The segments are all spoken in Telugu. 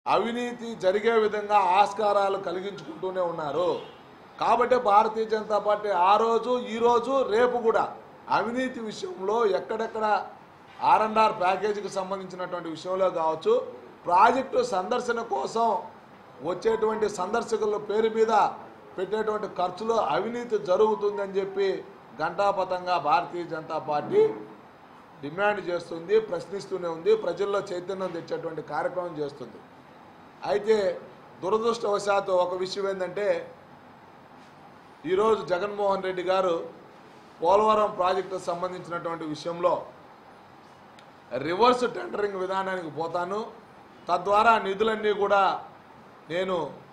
అవినీతి జరిగే విధంగా ఆస్కారాలు కలిగించుకుంటూనే ఉన్నారు కాబట్టి భారతీయ జనతా పార్టీ ఆ రోజు ఈ రోజు రేపు కూడా అవినీతి విషయంలో ఎక్కడెక్కడ ఆర్ అండ్ ఆర్ ప్యాకేజీకి సంబంధించినటువంటి విషయంలో కావచ్చు ప్రాజెక్టు సందర్శన కోసం వచ్చేటువంటి సందర్శకుల పేరు మీద పెట్టేటువంటి ఖర్చులో అవినీతి జరుగుతుందని చెప్పి ఘంటాపథంగా భారతీయ జనతా పార్టీ డిమాండ్ చేస్తుంది ప్రశ్నిస్తూనే ఉంది ప్రజల్లో చైతన్యం తెచ్చేటువంటి కార్యక్రమం చేస్తుంది అయితే దురదృష్టవశాత్తు ఒక విషయం ఏంటంటే ఈరోజు జగన్మోహన్ రెడ్డి గారు పోలవరం ప్రాజెక్టుకు సంబంధించినటువంటి విషయంలో రివర్స్ టెండరింగ్ విధానానికి పోతాను తద్వారా నిధులన్నీ కూడా నేను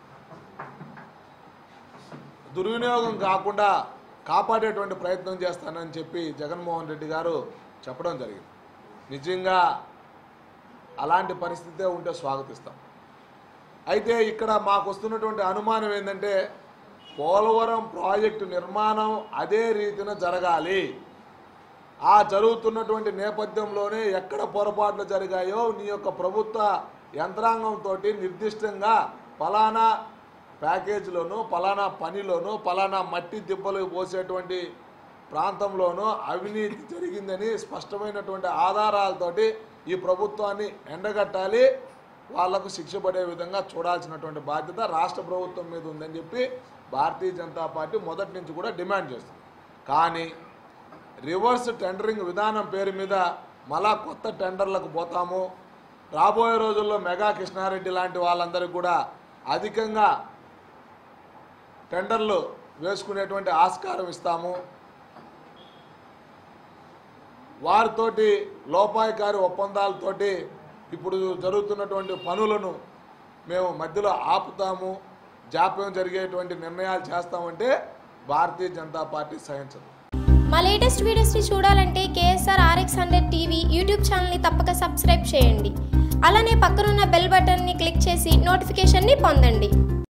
దుర్వినియోగం కాకుండా కాపాడేటువంటి ప్రయత్నం చేస్తానని చెప్పి జగన్మోహన్ రెడ్డి గారు చెప్పడం జరిగింది నిజంగా అలాంటి పరిస్థితే ఉంటే స్వాగతిస్తాం అయితే ఇక్కడ మాకు వస్తున్నటువంటి అనుమానం ఏంటంటే పోలవరం ప్రాజెక్టు నిర్మాణం అదే రీతిన జరగాలి ఆ జరుగుతున్నటువంటి నేపథ్యంలోనే ఎక్కడ పొరపాట్లు జరిగాయో నీ యొక్క ప్రభుత్వ యంత్రాంగంతో నిర్దిష్టంగా ఫలానా ప్యాకేజీలోను ఫలానా పనిలోను ఫలానా మట్టి దిబ్బలు పోసేటువంటి ప్రాంతంలోనూ అవినీతి జరిగిందని స్పష్టమైనటువంటి ఆధారాలతోటి ఈ ప్రభుత్వాన్ని ఎండగట్టాలి వాళ్లకు శిక్ష పడే విధంగా చూడాల్సినటువంటి బాధ్యత రాష్ట్ర ప్రభుత్వం మీద ఉందని చెప్పి భారతీయ జనతా పార్టీ మొదటి నుంచి కూడా డిమాండ్ చేస్తుంది కానీ రివర్స్ టెండరింగ్ విధానం పేరు మీద మళ్ళా కొత్త టెండర్లకు పోతాము రాబోయే రోజుల్లో మెగా కృష్ణారెడ్డి లాంటి వాళ్ళందరికీ కూడా అధికంగా టెండర్లు వేసుకునేటువంటి ఆస్కారం ఇస్తాము వారితోటి లోపాయకారి ఒప్పందాలతోటి ఇప్పుడు జరుగుతున్నటువంటి పనులను మేము మధ్యలో ఆపుతాము జాప్యం జరిగేటువంటి నిర్ణయాలు చేస్తామంటే భారతీయ జనతా పార్టీ సహించదు మా లేటెస్ట్ వీడియోస్ని చూడాలంటే KSR RX hundred TV YouTube ఛానల్ని తప్పక సబ్స్క్రైబ్ చేయండి అలానే పక్కనున్న బెల్ బటన్ని క్లిక్ చేసి నోటిఫికేషన్ని పొందండి